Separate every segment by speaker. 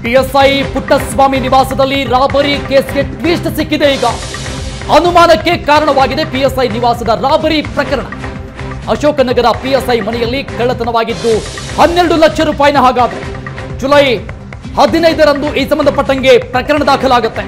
Speaker 1: PSI Puttaswamy ನಿವಾಸದಲ್ಲಿ robbery ಕೇಸ್ಗೆ twist ಸಿಕ್ಕಿದೆ ಈಗ ಅನುಮಾನಕ್ಕೆ ಕಾರಣವಾಗಿದೆ ಪಿಎಸ್ಐ ನಿವಾಸದ ರಾಬರಿ ಪ್ರಕರಣ ಅಶೋಕನಗರ ಪಿಎಸ್ಐ ಮನೆಯಲ್ಲಿ ಕಳ್ಳತನವಾಗಿದ್ದು ಹನ್ನೆರಡು ಲಕ್ಷ ರೂಪಾಯಿನ ಹಾಗಾದ್ರೆ ಜುಲೈ ಹದಿನೈದರಂದು ಈ ಸಂಬಂಧಪಟ್ಟಂಗೆ ಪ್ರಕರಣ ದಾಖಲಾಗುತ್ತೆ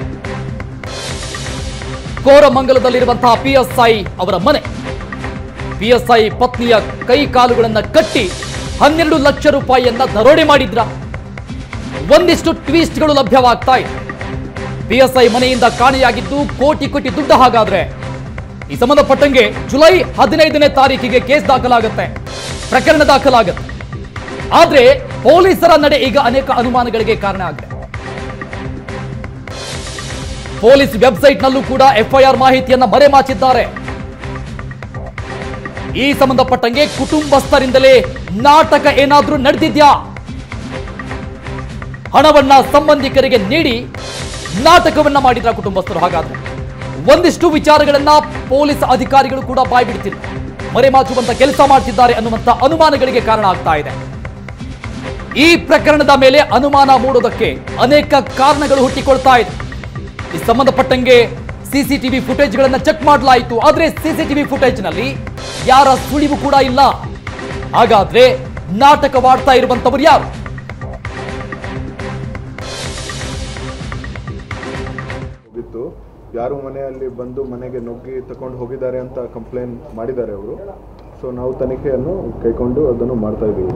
Speaker 1: ಕೋರಮಂಗಲದಲ್ಲಿರುವಂತಹ ಪಿಎಸ್ಐ ಅವರ ಮನೆ ಪಿಎಸ್ಐ ಪತ್ನಿಯ ಕೈ ಕಾಲುಗಳನ್ನ ಕಟ್ಟಿ ಹನ್ನೆರಡು ಲಕ್ಷ ರೂಪಾಯಿಯನ್ನ ದರೋಡೆ ಮಾಡಿದ್ರ ಒಂದಿಷ್ಟು ಟ್ವಿಸ್ಟ್ಗಳು ಲಭ್ಯವಾಗ್ತಾ ಇದೆ ಪಿಎಸ್ಐ ಮನೆಯಿಂದ ಕಾಣೆಯಾಗಿದ್ದು ಕೋಟಿ ಕೋಟಿ ದುಡ್ಡು ಹಾಗಾದ್ರೆ ಈ ಸಂಬಂಧಪಟ್ಟಂಗೆ ಜುಲೈ ಹದಿನೈದನೇ ತಾರೀಕಿಗೆ ಕೇಸ್ ದಾಖಲಾಗುತ್ತೆ ಪ್ರಕರಣ ದಾಖಲಾಗುತ್ತೆ ಆದ್ರೆ ಪೊಲೀಸರ ನಡೆ ಈಗ ಅನೇಕ ಅನುಮಾನಗಳಿಗೆ ಕಾರಣ ಆಗಿದೆ ಪೊಲೀಸ್ ವೆಬ್ಸೈಟ್ನಲ್ಲೂ ಕೂಡ ಎಫ್ಐಆರ್ ಮಾಹಿತಿಯನ್ನ ಮರೆಮಾಚಿದ್ದಾರೆ ಈ ಸಂಬಂಧಪಟ್ಟಂಗೆ ಕುಟುಂಬಸ್ಥರಿಂದಲೇ ನಾಟಕ ಏನಾದ್ರೂ ನಡೆದಿದ್ಯಾ ಹಣವನ್ನ ಸಂಬಂಧಿಕರಿಗೆ ನೀಡಿ ನಾಟಕವನ್ನ ಮಾಡಿದ್ರ ಕುಟುಂಬಸ್ಥರು ಹಾಗಾದ್ರೆ ಒಂದಿಷ್ಟು ವಿಚಾರಗಳನ್ನ ಪೊಲೀಸ್ ಅಧಿಕಾರಿಗಳು ಕೂಡ ಬಾಯ್ಬಿಡ್ತಿಲ್ಲ ಮರೆಮಾಚುವಂತ ಕೆಲಸ ಮಾಡ್ತಿದ್ದಾರೆ ಅನ್ನುವಂತ ಅನುಮಾನಗಳಿಗೆ ಕಾರಣ ಆಗ್ತಾ ಇದೆ ಈ ಪ್ರಕರಣದ ಮೇಲೆ ಅನುಮಾನ ಮೂಡೋದಕ್ಕೆ ಅನೇಕ ಕಾರಣಗಳು ಹುಟ್ಟಿಕೊಳ್ತಾ ಇದೆ ಈ ಸಂಬಂಧಪಟ್ಟಂಗೆ ಸಿಸಿಟಿವಿ ಫುಟೇಜ್ಗಳನ್ನ ಚೆಕ್ ಮಾಡಲಾಯಿತು ಆದ್ರೆ ಸಿಸಿಟಿವಿ ಫುಟೇಜ್ನಲ್ಲಿ ಯಾರ ಸುಳಿವು ಕೂಡ ಇಲ್ಲ ಹಾಗಾದ್ರೆ ನಾಟಕವಾಡ್ತಾ ಇರುವಂತವರು ಯಾರು
Speaker 2: ಹೋಗಿತ್ತು ಯಾರು ಮನೆಯಲ್ಲಿ ಬಂದು ಮನೆಗೆ ನುಗ್ಗಿ ತಕೊಂಡು ಹೋಗಿದ್ದಾರೆ ಅಂತ ಕಂಪ್ಲೇಂಟ್ ಮಾಡಿದ್ದಾರೆ ಅವರು ಸೊ ನಾವು ತನಿಖೆಯನ್ನು ಕೈಕೊಂಡು ಅದನ್ನು ಮಾಡ್ತಾ ಇದ್ದೀವಿ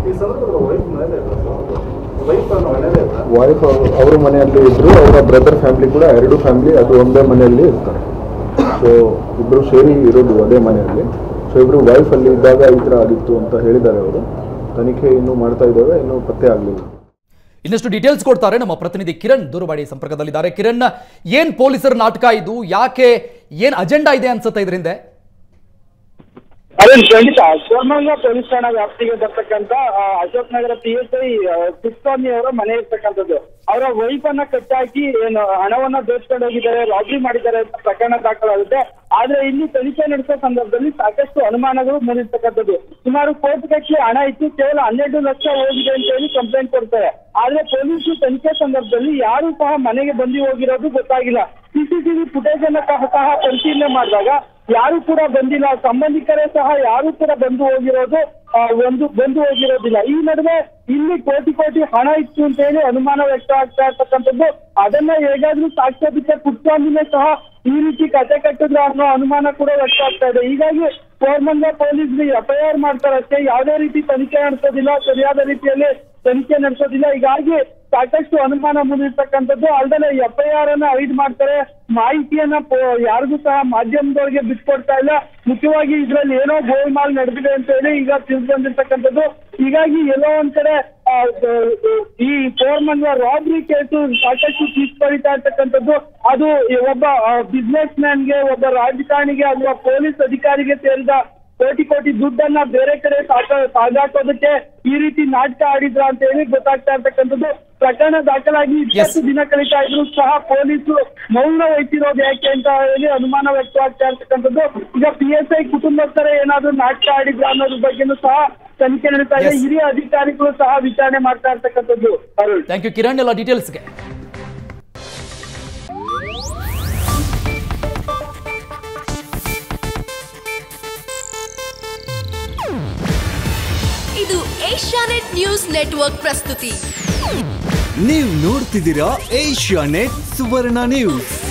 Speaker 2: ವೈಫ್ ಅವರ ಮನೆಯಲ್ಲಿ ಇದ್ರು ಅವರ ಬ್ರದರ್ ಫ್ಯಾಮಿಲಿ ಕೂಡ ಎರಡು ಫ್ಯಾಮಿಲಿ ಅದು ಒಂದೇ ಮನೆಯಲ್ಲಿ ಇರ್ತಾರೆ ಸೊ ಇಬ್ರು ಸೇರಿ ಇರೋದು ಅದೇ ಮನೆಯಲ್ಲಿ ಸೊ ಇಬ್ರು ವೈಫ್ ಅಲ್ಲಿ ಇದ್ದಾಗ ಈ ಥರ ಆಗಿತ್ತು ಅಂತ ಹೇಳಿದ್ದಾರೆ ಅವರು ತನಿಖೆ ಇನ್ನೂ ಮಾಡ್ತಾ ಇದ್ದೇವೆ ಇನ್ನೂ ಪತ್ತೆ ಆಗಲಿಲ್ಲ
Speaker 1: ಇನ್ನಷ್ಟು ಡೀಟೇಲ್ಸ್ ಕೊಡ್ತಾರೆ ನಮ್ಮ ಪ್ರತಿನಿಧಿ ಕಿರಣ್ ದೂರವಾಣಿ ಸಂಪರ್ಕದಲ್ಲಿದ್ದಾರೆ ಕಿರಣ್ ಏನ್ ಪೊಲೀಸರ ನಾಟಕ ಇದು ಯಾಕೆ ಏನ್ ಅಜೆಂಡಾ ಇದೆ ಅನ್ಸುತ್ತೆ ಇದರಿಂದ
Speaker 3: ಅದೇ ಖಂಡಿತ ಶಿವಮೊಗ್ಗ ಪೊಲೀಸ್ ಠಾಣಾ ವ್ಯಾಪ್ತಿಗೆ ಬರ್ತಕ್ಕಂತ ಆ, Ashok Nagar P S I Puttaswamy ಅವರ ಮನೆ ಇರ್ತಕ್ಕಂಥದ್ದು ಅವರ ವೈಫ್ ಅನ್ನ ಕಟ್ಟಾಕಿ ಏನು ಹಣವನ್ನ ದೋಚ್ಕೊಂಡು ಹೋಗಿದ್ದಾರೆ ರಾಬರಿ ಮಾಡಿದ್ದಾರೆ ಅಂತ ಪ್ರಕರಣ ದಾಖಲಾಗುತ್ತೆ ಆದ್ರೆ ಇಲ್ಲಿ ತನಿಖೆ ನಡೆಸೋ ಸಂದರ್ಭದಲ್ಲಿ ಸಾಕಷ್ಟು ಅನುಮಾನಗಳು ಮೂಡಿರ್ತಕ್ಕಂಥದ್ದು ಸುಮಾರು ಕೋಟಿ ಗಟ್ಟಲೆ ಹಣ ಇತ್ತು ಕೇವಲ ಹನ್ನೆರಡು ಲಕ್ಷ ಹೋಗಿದೆ ಅಂತ ಹೇಳಿ ಕಂಪ್ಲೇಂಟ್ ಕೊಡ್ತಾರೆ ಆದ್ರೆ ಪೊಲೀಸರು ತನಿಖೆ ಸಂದರ್ಭದಲ್ಲಿ ಯಾರು ಸಹ ಮನೆಗೆ ಬಂದು ಹೋಗಿರೋದು ಗೊತ್ತಾಗಿಲ್ಲ ಸಿಸಿಟಿವಿ ಫುಟೇಜ್ ಅನ್ನ ಸಹ ಸಹ ಪರಿಶೀಲನೆ ಮಾಡಿದಾಗ ಯಾರು ಕೂಡ ಬಂದಿಲ್ಲ ಸಂಬಂಧಿಕರೇ ಸಹ ಯಾರು ಕೂಡ ಬಂದು ಹೋಗಿರೋದು ಆ, ಒಂದು ಬಂದು ಹೋಗಿರೋದಿಲ್ಲ ಈ ನಡುವೆ ಇಲ್ಲಿ ಕೋಟಿ ಕೋಟಿ ಹಣ ಇತ್ತು ಅಂತ ಹೇಳಿ ಅನುಮಾನ ವ್ಯಕ್ತ ಆಗ್ತಾ ಇರ್ತಕ್ಕಂಥದ್ದು ಅದನ್ನ ಹೇಗಾದ್ರೂ ಸಾಕ್ಷ್ಯಾಧಿಕ ಕುಟ್ಟಾಂದಿನೇ ಸಹ ಈ ರೀತಿ ಕತೆ ಕಟ್ಟಿದ್ರು ಅನ್ನೋ ಅನುಮಾನ ಕೂಡ ವ್ಯಕ್ತ ಆಗ್ತಾ ಇದೆ ಹೀಗಾಗಿ ಕೋರ್ಮಂಗ ಪೊಲೀಸ್ ಎಫ್ಐಆರ್ ಮಾಡ್ತಾರಷ್ಟೇ ಯಾವುದೇ ರೀತಿ ತನಿಖೆ ನಡೆಸೋದಿಲ್ಲ ಸರಿಯಾದ ರೀತಿಯಲ್ಲಿ ತನಿಖೆ ನಡೆಸೋದಿಲ್ಲ ಹೀಗಾಗಿ ಸಾಕಷ್ಟು ಅನುಮಾನ ಮೂಡಿರ್ತಕ್ಕಂಥದ್ದು ಅಲ್ಲದೆ ಎಫ್ಐಆರ್ ಅನ್ನ ಐಡ್ ಮಾಡ್ತಾರೆ ಮಾಹಿತಿಯನ್ನ ಪೊ- ಯಾರಿಗೂ ಸಹ ಮಾಧ್ಯಮದವರಿಗೆ ಬಿಟ್ಕೊಡ್ತಾ ಇಲ್ಲ ಮುಖ್ಯವಾಗಿ ಇದ್ರಲ್ಲಿ ಏನೋ ಗೋಲ್ಮಾಲ್ ನಡೆದಿದೆ ಅಂತ ಹೇಳಿ ಈಗ ತಿಳಿದು ಬಂದಿರ್ತಕ್ಕಂಥದ್ದು ಹೀಗಾಗಿ ಎಲ್ಲೋ ಒಂದ್ ಕಡೆ ಆ, ದ- ಈ ಕೋರ್ಮಂಗ್ಲ ರಾಬ್ರಿ ಕೇಸು ಸಾಕಷ್ಟು ಕಿಸ್ ಪಡಿತಾ ಇರ್ತಕ್ಕಂಥದ್ದು ಅದು ಈ ಒಬ್ಬ ಬಿಸ್ನೆಸ್ ಮ್ಯಾನ್ಗೆ ಒಬ್ಬ ರಾಜಕಾರಣಿಗೆ ಅಥವಾ ಪೊಲೀಸ್ ಅಧಿಕಾರಿಗೆ ಸೇರಿದ ಕೋಟಿ ಕೋಟಿ ದುಡ್ಡನ್ನ ಬೇರೆ ಕಡೆ ಸಾಕ ಸಾಗಾಕೋದಕ್ಕೆ ಈ ರೀತಿ ನಾಟಕ ಆಡಿದ್ರ ಅಂತ ಹೇಳಿ ಗೊತ್ತಾಗ್ತಾ ಇರ್ತಕ್ಕಂಥದ್ದು ಪ್ರಕರಣ ದಾಖಲಾಗಿ ಇಪ್ಪತ್ತು ದಿನ ಕಳೀತಾ ಇದ್ರು ಸಹ ಪೊಲೀಸರು ಮೌನ ವಹಿಸಿರೋದು ಯಾಕೆ ಅಂತ ಹೇಳಿ ಅನುಮಾನ ವ್ಯಕ್ತವಾಗ್ತಾ ಇರ್ತಕ್ಕಂಥದ್ದು ಈಗ ಪಿ ಎಸ್ ಐ ಕುಟುಂಬಸ್ಥರೇ ಏನಾದ್ರು ನಾಟಕ ಆಡಿದ್ರ ಅನ್ನೋದ್ರ ಬಗ್ಗೆನೂ ಸಹ ತನಿಖೆ ನಡೀತಾ ಇದೆ
Speaker 1: Yes.
Speaker 3: ಹಿರಿಯ ಅಧಿಕಾರಿಗಳು ಸಹ ವಿಚಾರಣೆ ಮಾಡ್ತಾ ಇರ್ತಕ್ಕಂಥದ್ದು ಅರುಣ್
Speaker 1: ಥ್ಯಾಂಕ್ ಯು ಕಿರಣ್ ಎಲ್ಲ ಡೀಟೇಲ್ಸ್ಗೆ
Speaker 4: ಇದು ಏಷ್ಯಾನೆಟ್ ನ್ಯೂಸ್ ನೆಟ್ವರ್ಕ್ ಪ್ರಸ್ತುತಿ
Speaker 5: ನೀವು ನೋಡ್ತಿದ್ದೀರಾ ಏಷ್ಯಾ ನೆಟ್ ಸುವರ್ಣ ನ್ಯೂಸ್